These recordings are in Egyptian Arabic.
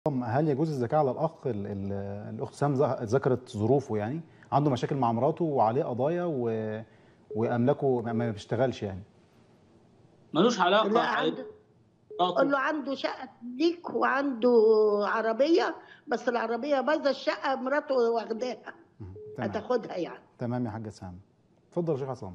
هل يجوز الزكاة على الأخ ال- ال- الأخت سام ذ- ذكرت ظروفه يعني عنده مشاكل مع مراته وعليه قضايا و... وأملاكه ما- ما بيشتغلش يعني ملوش علاقه لا عنده قول له عنده شقه ليك وعنده عربيه بس العربيه بايظه الشقه مراته واخداها مهم. تمام هتاخدها يعني تمام يا حاجة سام اتفضل يا شيخ عصام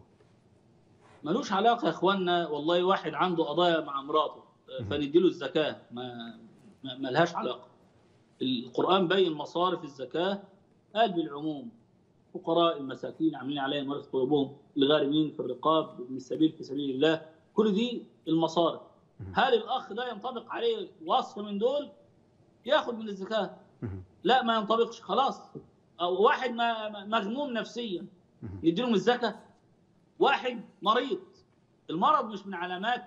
ملوش علاقه يا اخوانا والله واحد عنده قضايا مع مراته فنديله الزكاه ما ما ما لهاش علاقه القران بين مصارف الزكاه قال بالعموم فقراء المساكين عاملين عليهم ورث قلوبهم الغارمين في الرقاب ابن السبيل في سبيل الله كل دي المصارف هل الاخ ده ينطبق عليه وصف من دول ياخد من الزكاه مهم. لا ما ينطبقش خلاص او واحد ما ما- مغموم نفسيا مهم. يديله من الزكاه واحد مريض المرض مش من علامات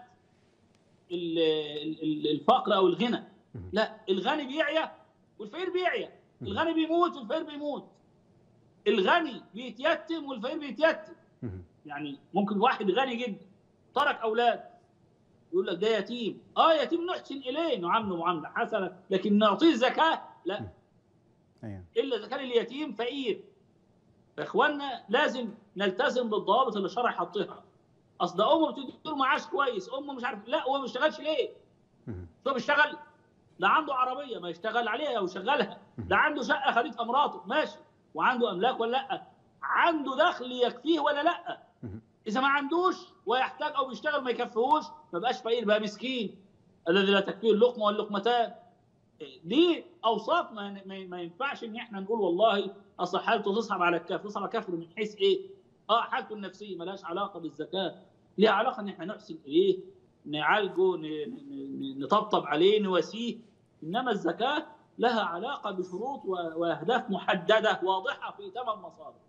ال- ال- ال- الفقر او الغنى مهم. لا الغني بيعيا والفقير بيعيا مهم. الغني بيموت والفقير بيموت الغني بيتيتم والفقير بيتيتم مهم. يعني ممكن واحد غني جدا ترك اولاد يقول لك ده يتيم اه يتيم نحسن اليه نعامله معامله حسنه لكن نعطيه الزكاه لا أيوه الا اذا كان اليتيم فقير فاخواننا لازم نلتزم بالضوابط اللي الشرع حاطها اصل ده امه بتدي له معاش كويس امه مش عارف لا هو ما بيشتغلش ليه؟ مهم. هو بيشتغل ده عنده عربيه ما يشتغل عليها او يشغلها ده عنده شقه خدتها مراته ماشي وعنده املاك ولا لا عنده دخل يكفيه ولا لا مهم. اذا ما عندوش ويحتاج او بيشتغل ما يكفيهوش ما بقاش فقير بقى مسكين الذي لا تكفيه اللقمه واللقمتان دي اوصاف ما, ما, ما ينفعش ان احنا نقول والله اصل حالته تصعب على الكافر تصعب على الكافر من حيث ايه؟ اه حالته النفسيه ملهاش علاقه بالزكاه ليها علاقه ان احنا نحسن اليه نعالجه ن- ن- ن- نطبطب عليه نواسيه انما الزكاه لها علاقه بشروط و- واهداف محدده واضحه في ثمان مصادر